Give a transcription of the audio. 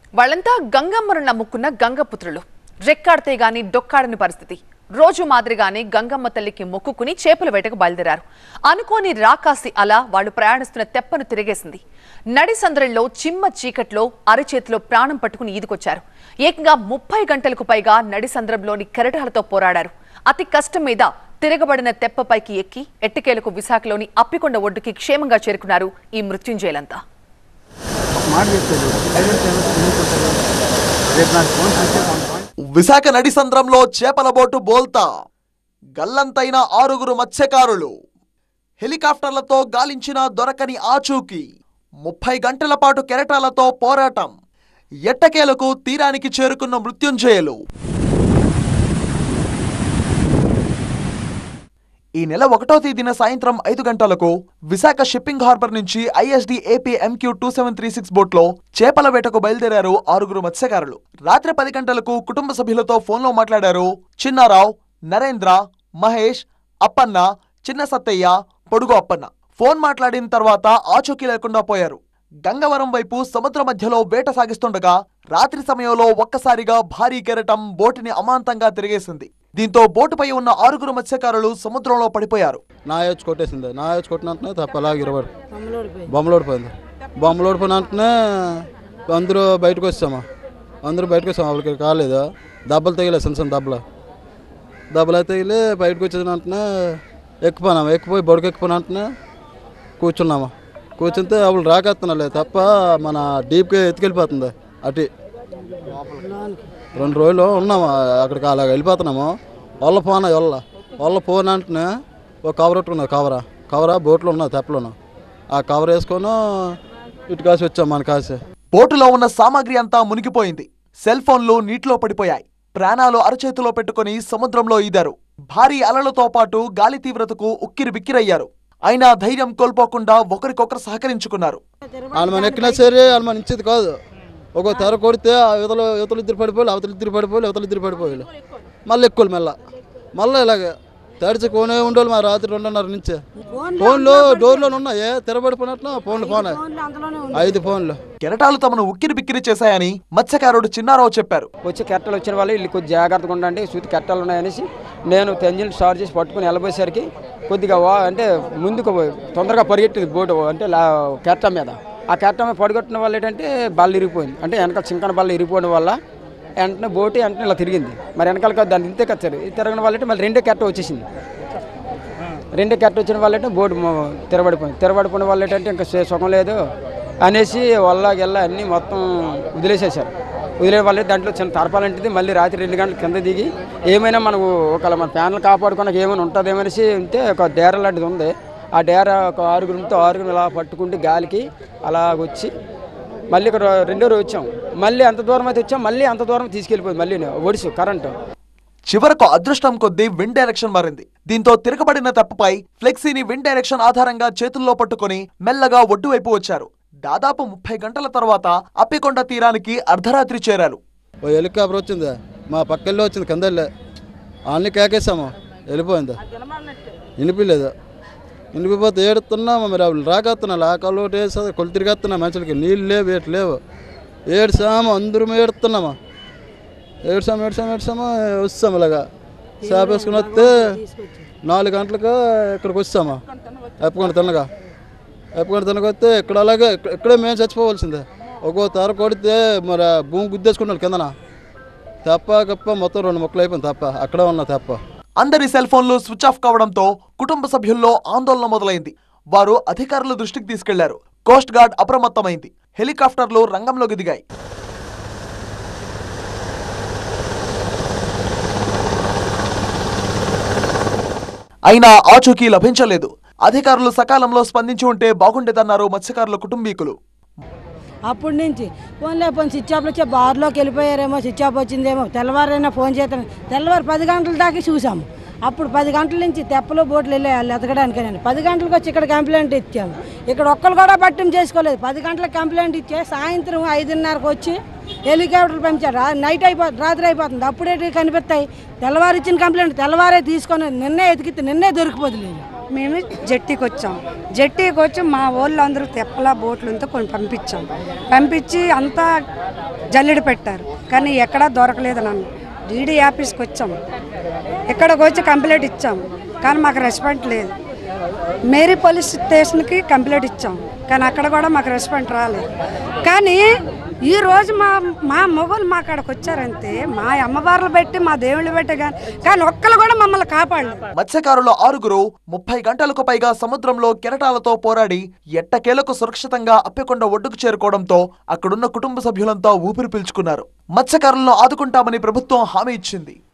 వాళ్ళంతా గంగమ్మను నమ్ముకున్న గంగపుత్రులు రెక్కాడితే గాని డొక్కాడని పరిస్థితి రోజు మాదిరిగానే గంగమ్మ తల్లికి మొక్కుకుని చేపల వేటకు బయలుదేరారు అనుకోని రాకాసి అలా వాళ్ళు ప్రయాణిస్తున్న తెప్పను తిరిగేసింది నడి సంద్రంలో చిమ్మ చీకట్లో అరచేతిలో ప్రాణం పట్టుకుని ఈదుకొచ్చారు ఏకంగా ముప్పై గంటలకు పైగా నడి సంద్రంలోని కెరటాలతో పోరాడారు అతి కష్టం మీద తిరగబడిన తెప్పపైకి ఎక్కి ఎట్టకేలకు విశాఖలోని అప్పికొండ ఒడ్డుకి క్షేమంగా చేరుకున్నారు ఈ మృత్యుంజయులంతా మాట చెప్పేది సైలెంట్ ఫేమస్ ఎందుకుంటారు రేపు నాకు ఫోన్ చేస్తే వన్ పాయింట్ విశాఖ నడి సంద్రంలో చేపల బోటు బోల్తా గల్లంతైన ఆరుగురు మత్స్యకారులు హెలికాప్టర్లతో గాలించిన దొరకని ఆచూకీ ముప్పై గంటల పాటు కెరటాలతో పోరాటం ఎట్టకేలకు తీరానికి చేరుకున్న మృత్యుంజయులు ఈ నెల ఒకటో తేదీన సాయంత్రం ఐదు గంటలకు విశాఖ షిప్పింగ్ హార్బర్ నుంచి ISD AP MQ two seven three six బోట్లో చేపల వేటకు బయలుదేరారు ఆరుగురు మత్స్యకారులు రాత్రి పది గంటలకు కుటుంబ సభ్యులతో ఫోన్లో మాట్లాడారు చిన్నారావు నరేంద్ర మహేష్ అప్పన్న చిన్న సత్తయ్య పొడుగు అప్పన్న ఫోన్ మాట్లాడిన తర్వాత ఆచూకీ లేకుండా పోయారు గంగవరం వైపు సముద్ర మధ్యలో వేట సాగిస్తుండగా రాత్రి సమయంలో ఒక్కసారిగా భారీ కెరటం బోటుని అమాంతంగా తిరిగేసింది దీంతో బోటుపై ఉన్న ఆరుగురు మత్స్యకారులు సముద్రంలో పడిపోయారు నా వచ్చి కొట్టేసింది నా వచ్చి కొట్టిన వెంటనే తప్ప అలాగ ఇరవై బొమ్మలు ఓడిపోయింది బొమ్మలు ఓడిపోయిన వెంటనే అందరూ బయటకు వచ్చామా అందరూ బయటకు వచ్చాము వాళ్ళకి కాలేదు దెబ్బలు తగిలేదు చిన్న చిన్న దెబ్బలు దెబ్బలు అయితే తగిలి బయటకు వచ్చిన వెంటనే ఎక్కిపోయినాము ఎక్కిపోయి బొడకు ఎక్కిపోయిన వెంటనే కూర్చున్నాము కూర్చుంటే వాళ్ళు రాకెత్తున్నాలే తప్ప మన డీప్గా ఎత్తుకెళ్ళిపోతుంది అటు రెండు రోజులు ఉన్నాము అక్కడికి అలాగ వెళ్ళిపోతున్నాము వాళ్ళ పోన వాళ్ళ వాళ్ళ ఫోన్ అంటేనే ఒక కవర్ పెట్టుకున్నారు కవరా కవరా బోట్లో ఉన్నది తెప్పలోను ఆ కవర్ వేసుకొని ఇటు కాసి వచ్చాం మన కాసి బోటులో ఉన్న సామాగ్రి అంతా మునిగిపోయింది సెల్ ఫోన్లు నీటిలో పడిపోయాయి ప్రాణాలు అరచేతిలో పెట్టుకుని సముద్రంలో ఈదారు భారీ అలలతో పాటు గాలి తీవ్రతకు ఉక్కిరి బిక్కిరయ్యారు అయినా ధైర్యం కోల్పోకుండా ఒకరికొకరు సహకరించుకున్నారు వాళ్ళు మన ఎక్కినా సరే వాళ్ళు మన ఇచ్చేది కాదు ఒక తెర కొడితే ఆ యువతలు యువతలు ఇద్దరు పడిపోయి అవతలు ఇద్దరు పడిపోయి అవతలు ఇద్దరు పడిపోయి మళ్ళీ ఎక్కువ మళ్ళా మళ్ళీ ఇలాగే తడిచి కొనే ఉండేవాళ్ళు మా రాత్రి రెండున్నర నుంచి ఫోన్లు డోర్లో ఉన్నాయి తెరబడిపోయినట్లు ఫోన్లు ఫోన్ ఐదు ఫోన్లు కెరటాలు తమను ఉక్కిరి బిక్కిరి చేశాయని మత్స్యకారుడు చిన్నారావు చెప్పారు వచ్చి కెట్టలు వచ్చిన వాళ్ళు వీళ్ళు కొద్దిగా జాగ్రత్తగా ఉండండి సూతి కెట్టలు ఉన్నాయనేసి నేను తెంజిల్ స్టార్ట్ చేసి పట్టుకుని వెళ్ళబోయేసరికి కొద్దిగా వా అంటే ముందుకు పోయి తొందరగా పరిగెట్టింది బోటు అంటే లా కెట్ట మీద ఆ కెట్ట మీద పడిగొట్టిన వల్ల ఏంటంటే బల్ల ఇరిగిపోయింది అంటే వెనకాల చింకన బల్ల ఇరిగిపోవడం వల్ల వెంటనే బోటు వెంటనే ఇలా తిరిగింది మరి వెనకాల దాన్ని ఇంతే కచ్చారు ఇది తిరగడం వల్ల మళ్ళీ రెండో కెట్ట వచ్చేసింది రెండు కెట్ట వచ్చిన వాళ్ళంటే బోర్డు మొ- తిరబడిపోయింది తిరబడిపోయిన వాళ్ళు ఏంటంటే ఇంకా సే- సుఖం లేదు అనేసి వల్ల గెల్ల అన్నీ మొత్తం వదిలేసేసారు వదిలే వాళ్ళు దాంట్లో చిన్న తరపాలంటిది మళ్ళీ రాత్రి రెండు గంటల కింద దిగి ఏమైనా మనకు ఒకవేళ మన ప్యాన్లు కాపాడుకోవడానికి ఏమైనా ఉంటుంది ఏమనేసి ఉంటే ఒక డేర లాంటిది ఉంది ఆ డేర ఒక ఆరుగురితో ఆరుగురు ఇలా పట్టుకుంటే గాలికి అలా వచ్చి మళ్ళీ ఇక్కడ రెండో రోజు వచ్చాం మళ్ళీ అంత దూరం అయితే వచ్చాం మళ్ళీ అంత దూరం తీసుకెళ్ళిపోయింది మళ్ళీ ఒడిసు కరెంటు చివరకు అదృష్టం కొద్దీ విండ్ డైరెక్షన్ మారింది దీంతో తిరగబడిన తెప్పపై ఫ్లెక్సీని విండ్ డైరెక్షన్ ఆధారంగా చేతుల్లో పట్టుకుని మెల్లగా ఒడ్డు వైపు వచ్చారు దాదాపు ముప్పై గంటల తర్వాత అప్పికొండ తీరానికి అర్ధరాత్రి చేరారు ఓ హెలికాప్టర్ వచ్చింది మా పక్కల్లో వచ్చింది కింద వెళ్ళే వాళ్ళని కేకేసాము వెళ్ళిపోయింది వినిపించలేదు వినిపిపోతే ఏడుతున్నాము మరి వాళ్ళు రాకెత్తున్నా ఆ కళ్ళు ఒకటి వేస్తుంది కొలు తిరిగేస్తున్నా మనుషులకి నీళ్ళు లేవు ఏటి లేవు ఏడ్సాము అందరం ఏడుతున్నాము ఏడ్సాము ఏడ్సాము ఏడ్సాము వస్తాము ఇలాగా చేప వేసుకుని వస్తే నాలుగు గంటలకు ఇక్కడికి వస్తాము ఎప్పకుండా తిన్నగా ఎప్పకుండా తినకొస్తే ఇక్కడ అలాగే ఇక్కడ- ఇక్కడే మేము చచ్చిపోవాల్సిందే ఒక్కో తర కొడితే మరి ఆ భూమి గుద్దేసుకున్నాడు కిందన తెప్ప గప్ప మొత్తం రెండు మొక్కలు అయిపోయింది తప్ప అక్కడే ఉన్నా తెప్ప అందరి సెల్ ఫోన్లు స్విచ్ ఆఫ్ కావడంతో కుటుంబ సభ్యుల్లో ఆందోళన మొదలైంది వారు అధికారుల దృష్టికి తీసుకెళ్లారు కోస్ట్ గార్డ్ అప్రమత్తమైంది హెలికాప్టర్లు రంగంలోకి దిగాయి అయినా ఆచూకీ లభించలేదు అధికారులు సకాలంలో స్పందించి ఉంటే బాగుండేదన్నారు మత్స్యకారుల కుటుంబీకులు అప్పటి నుంచి ఫోన్లే ఫోన్ స్విచ్ ఆఫ్ వచ్చే బార్లోకి వెళ్ళిపోయారేమో స్విచ్ ఆఫ్ వచ్చిందేమో తెల్లవారైనా ఫోన్ చేస్తాను తెల్లవారు పది గంటల దాకా చూసాము అప్పుడు పది గంటల నుంచి తెప్పలు బోట్లు వెళ్ళే వాళ్ళు ఎతకడానికి నేను పది గంటలకు వచ్చి ఇక్కడ కంప్లైంట్ ఇచ్చాము ఇక్కడ ఒక్కరు కూడా పట్టింపు చేసుకోలేదు పది గంటలకు కంప్లైంట్ ఇచ్చే సాయంత్రం ఐదున్నరకు వచ్చి హెలికాప్టర్లు పంపించారు రా- నైట్ అయిపోతుంది రాత్రి అయిపోతుంది అప్పుడే కనిపిస్తాయి తెల్లవారు ఇచ్చిన కంప్లైంట్ తెల్లవారే తీసుకొని నిన్నే ఎతికితే నిన్నే దొరికిపోతుంది మేము జట్టీకి వచ్చాం జట్టీకి వచ్చి మా వాళ్ళందరూ తెప్పల బోట్లతో కొన్ని పంపించాం పంపించి అంతా జల్లెడ పెట్టారు కానీ ఎక్కడా దొరకలేదు నన్ను డీడీ ఆఫీస్కి వచ్చాం ఇక్కడికి వచ్చి కంప్లైంట్ ఇచ్చాం కానీ మాకు రెస్పాండ్ లేదు మేరీ పోలీస్ స్టేషన్కి కంప్లైంట్ ఇచ్చాం కానీ అక్కడ కూడా మాకు రెస్పాండ్ రాలేదు కానీ ఈ రోజు మా మా మొగలు మా అక్కడికి వచ్చారంతే మా అమ్మవార్లు పెట్టి మా దేవుళ్ళు పెట్టి కానీ కానీ ఒక్కరు కూడా మమ్మల్ని కాపాడలేదు మత్స్యకారుల ఆరుగురు ముప్పై గంటలకు పైగా సముద్రంలో కెరటాలతో పోరాడి ఎట్టకేలకు సురక్షితంగా అప్పికొండ ఒడ్డుకు చేరుకోవడంతో అక్కడున్న కుటుంబ సభ్యులంతా ఊపిరి పీల్చుకున్నారు మత్స్యకారులను ఆదుకుంటామని ప్రభుత్వం హామీ ఇచ్చింది